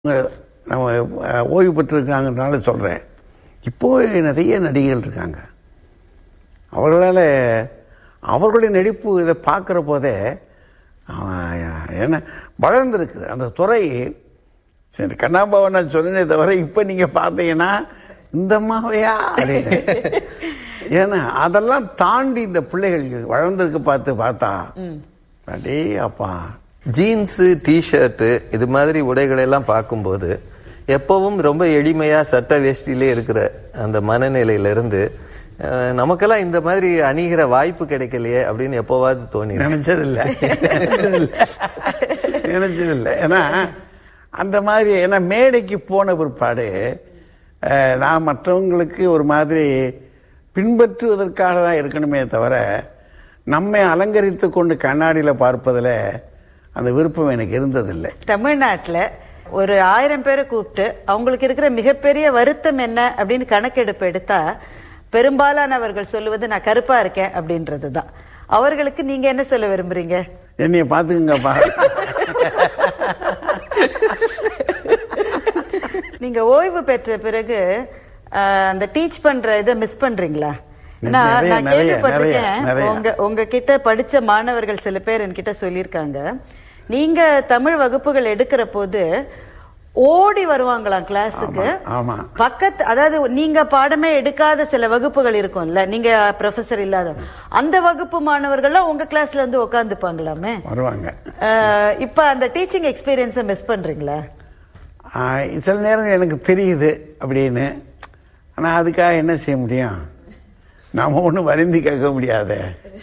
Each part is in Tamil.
நம்ம அஹ், ஓய்வு பெற்றிருக்காங்கனால சொல்கிறேன் இப்போ நிறைய நடிகைகள் இருக்காங்க அவர்களால் அவர்களுடைய நடிப்பு இதை பார்க்குற போதே அவன் என்ன வளர்ந்துருக்குது அந்த துறை சரி கண்ணாபாவை நான் சொன்னேனே தவிர இப்போ நீங்கள் பார்த்தீங்கன்னா இந்த அம்மாவையா அப்படின்னு ஏன்னா அதெல்லாம் தாண்டி இந்த பிள்ளைகள் வளர்ந்துருக்கு பார்த்து பார்த்தா அடே அப்பா ஜீன்ஸு டிஷர்ட்டு இது மாதிரி உடைகளை எல்லாம் பார்க்கும்போது எப்பவும் ரொம்ப எளிமையா சட்ட வேஷ்டியிலே இருக்கிற அந்த மனநிலையில இருந்து அஹ், நமக்கெல்லாம் இந்த மாதிரி அணிகிற வாய்ப்பு கிடைக்கலையே அப்படின்னு எப்போவாவது தோணி நினைச்சதில்லை நினைச்சதில்லை நினைச்சதில்லை ஏன்னா அந்த மாதிரி ஏன்னா மேடைக்கு போன பிற்பாடு அஹ், நான் மற்றவங்களுக்கு ஒரு மாதிரி பின்பற்றுவதற்காக தான் இருக்கணுமே தவிர நம்மை அலங்கரித்து கொண்டு கண்ணாடியில் பார்ப்பதில் அந்த விருப்பம் எனக்கு இருந்ததில்லை தமிழ்நாட்டுல ஒரு ஆயிரம் பேரை கூப்பிட்டு அவங்களுக்கு இருக்கிற மிகப்பெரிய வருத்தம் என்ன அப்படின்னு கணக்கெடுப்பு எடுத்தா பெரும்பாலானவர்கள் சொல்லுவது நான் கருப்பா இருக்கேன் அப்படின்றது தான் அவர்களுக்கு நீங்க என்ன சொல்ல விரும்புறீங்க என்னைய பார்த்துக்குங்கப்பா நீங்க ஓய்வு பெற்ற பிறகு அஹ், அந்த டீச் பண்ற இதை மிஸ் பண்றீங்களா ஏன்னா, நிறைய, நான் நிறைய, கேள்விப்பட்டிருக்கேன் நிறைய, நிறைய. உங்க உங்ககிட்ட படிச்ச மாணவர்கள் சில பேர் என்கிட்ட சொல்லியிருக்காங்க நீங்க தமிழ் வகுப்புகள் எடுக்கிற போது ஓடி வருவாங்களாம் கிளாஸுக்கு ஆமா பக்கத்து அதாவது நீங்க பாடமே எடுக்காத சில வகுப்புகள் இருக்கும்ல நீங்க ப்ரொஃபசர் இல்லாத அந்த வகுப்பு மாணவர்கள்லாம் உங்க கிளாஸ்ல வந்து உட்காந்துப்பாங்களாமே வருவாங்க அஹ், இப்ப அந்த டீச்சிங் எக்ஸ்பீரியன்ஸை மிஸ் பண்றீங்களா ஆஹ் சில நேரம் எனக்கு தெரியுது அப்படின்னு ஆனால் அதுக்காக என்ன செய்ய முடியும் நாம ஒன்றும் வருந்தி கேட்க முடியாதே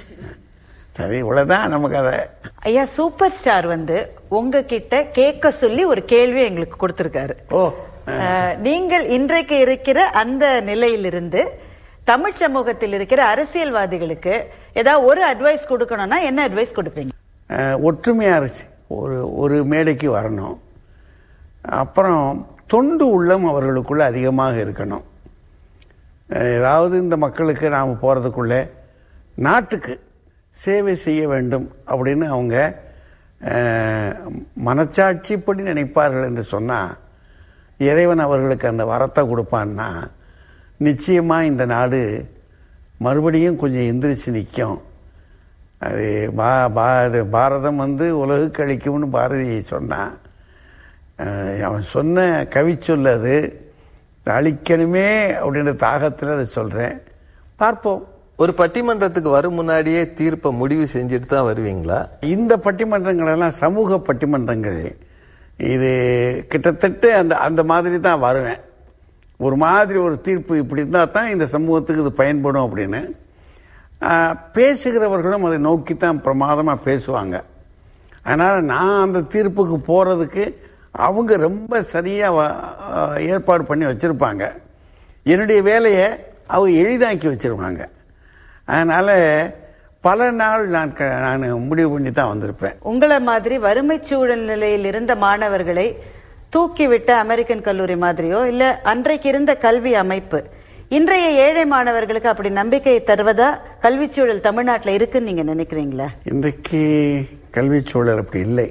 சரி இவ்வளோதான் நமக்கு அதை ஐயா சூப்பர் ஸ்டார் வந்து உங்ககிட்ட கேட்க சொல்லி ஒரு கேள்வி எங்களுக்கு கொடுத்திருக்காரு ஓ அஹ், நீங்கள் இன்றைக்கு இருக்கிற அந்த நிலையிலிருந்து தமிழ் சமூகத்தில் இருக்கிற அரசியல்வாதிகளுக்கு ஏதாவது ஒரு அட்வைஸ் கொடுக்கணும்னா என்ன அட்வைஸ் கொடுப்பீங்க ஆஹ் ஒற்றுமையாக இருந்துச்சு ஒரு ஒரு மேடைக்கு வரணும் அப்புறம் தொண்டு உள்ளம் அவர்களுக்குள்ள அதிகமாக இருக்கணும் அஹ் ஏதாவது இந்த மக்களுக்கு நாம் போகிறதுக்குள்ளே நாட்டுக்கு சேவை செய்ய வேண்டும் அப்படின்னு அவங்க அஹ், மனச்சாட்சிப்படி நினைப்பார்கள் என்று சொன்னால் இறைவன் அவர்களுக்கு அந்த வரத்தை கொடுப்பான்னா நிச்சயமாக இந்த நாடு மறுபடியும் கொஞ்சம் எந்திரிச்சு நிற்கும் அது பா பா அது பாரதம் வந்து உலகுக்கு அளிக்கும்னு பாரதி சொன்னான் அஹ் அவன் சொன்ன கவிச்சொல் அது அழிக்கணுமே அப்படின்ற தாகத்தில் அதை சொல்கிறேன் பார்ப்போம் ஒரு பட்டிமன்றத்துக்கு வரும் முன்னாடியே தீர்ப்பை முடிவு செஞ்சுட்டு தான் வருவீங்களா இந்த பட்டிமன்றங்கள் எல்லாம் சமூக பட்டிமன்றங்கள் இது கிட்டத்தட்ட அந்த அந்த மாதிரி தான் வருவேன் ஒரு மாதிரி ஒரு தீர்ப்பு இப்படி இருந்தால் தான் இந்த சமூகத்துக்கு இது பயன்படும் அப்படின்னு ஆஹ், பேசுகிறவர்களும் அதை நோக்கி தான் பிரமாதமாக பேசுவாங்க அதனால் நான் அந்த தீர்ப்புக்கு போகிறதுக்கு அவங்க ரொம்ப சரியாக ஏற்பாடு பண்ணி வச்சுருப்பாங்க என்னுடைய வேலையை அவங்க எளிதாக்கி வச்சுருவாங்க அதனால் பல நாள் நான் க- நான் முடிவு பண்ணி தான் வந்திருப்பேன் உங்களை மாதிரி வறுமை சூழல் நிலையில் இருந்த மாணவர்களை தூக்கிவிட்ட அமெரிக்கன் கல்லூரி மாதிரியோ இல்ல அன்றைக்கு இருந்த கல்வி அமைப்பு இன்றைய ஏழை மாணவர்களுக்கு அப்படி நம்பிக்கையை தருவதா கல்விச் சூழல் தமிழ்நாட்டுல இருக்குன்னு நீங்க நினைக்கிறீங்களா இன்றைக்கு கல்விச் சூழல் அப்படி இல்லை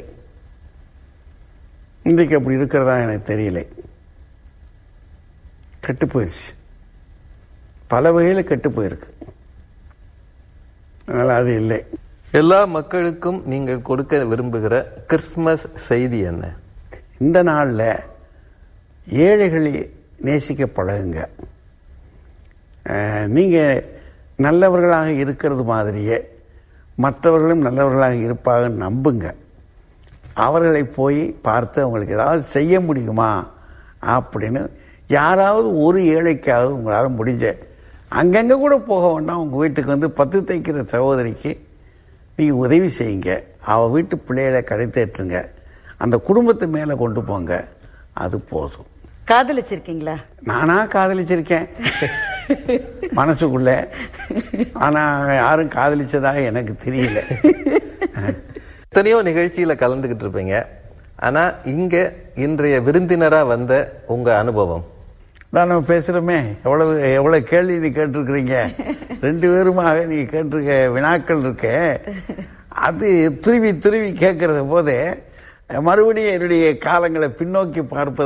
இன்றைக்கு அப்படி இருக்கிறதா எனக்கு தெரியலை கெட்டு போயிடுச்சு பல வகையில் கெட்டு போயிருக்கு அதனால் அது இல்லை எல்லா மக்களுக்கும் நீங்கள் கொடுக்க விரும்புகிற கிறிஸ்மஸ் செய்தி என்ன இந்த நாளில் ஏழைகளை நேசிக்க பழகுங்க நீங்கள் நல்லவர்களாக இருக்கிறது மாதிரியே மற்றவர்களும் நல்லவர்களாக இருப்பாங்க நம்புங்க அவர்களை போய் பார்த்து அவங்களுக்கு ஏதாவது செய்ய முடியுமா அப்படின்னு யாராவது ஒரு ஏழைக்காவது உங்களால் முடிஞ்ச அங்கங்கே கூட போக வேண்டாம் உங்கள் வீட்டுக்கு வந்து பத்து தைக்கிற சகோதரிக்கு நீங்கள் உதவி செய்யுங்க அவள் வீட்டு பிள்ளைகளை கடை தேற்றுங்க அந்த குடும்பத்தை மேலே கொண்டு போங்க அது போதும் காதலிச்சிருக்கீங்களா நானா காதலிச்சிருக்கேன் மனசுக்குள்ள ஆனா யாரும் காதலிச்சதாக எனக்கு தெரியல எத்தனையோ நிகழ்ச்சியில கலந்துகிட்டு இருப்பீங்க ஆனா இங்க இன்றைய விருந்தினரா வந்த உங்க அனுபவம் தான் நம்ம பேசுகிறோமே எவ்வளவு எவ்வளோ கேள்வி நீ கேட்டிருக்கிறீங்க ரெண்டு பேருமாக நீ கேட்டிருக்க வினாக்கள் இருக்கே அது துருவி துருவி கேட்கறது போதே மறுபடியும் என்னுடைய காலங்களை பின்னோக்கி பார்ப்பது